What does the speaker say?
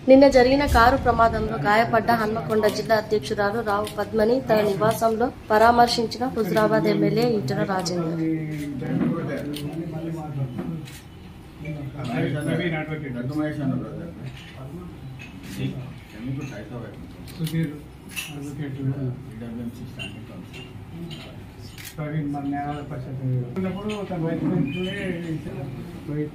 నిన్న జరిగిన కారు ప్రమాదంలో గాయపడ్డ హన్మకొండ జిల్లా అధ్యక్షురాలు రావు పద్మని తన నివాసంలో పరామర్శించిన హుజరాబాద్ ఎమ్మెల్యే ఈటల రాజేందర్ సుధీర్ అడ్వకేట్ ప్రవీణ్ మన న్యాయాల పరిషత్ ఉన్నప్పుడు తన వైఫ్ పోయి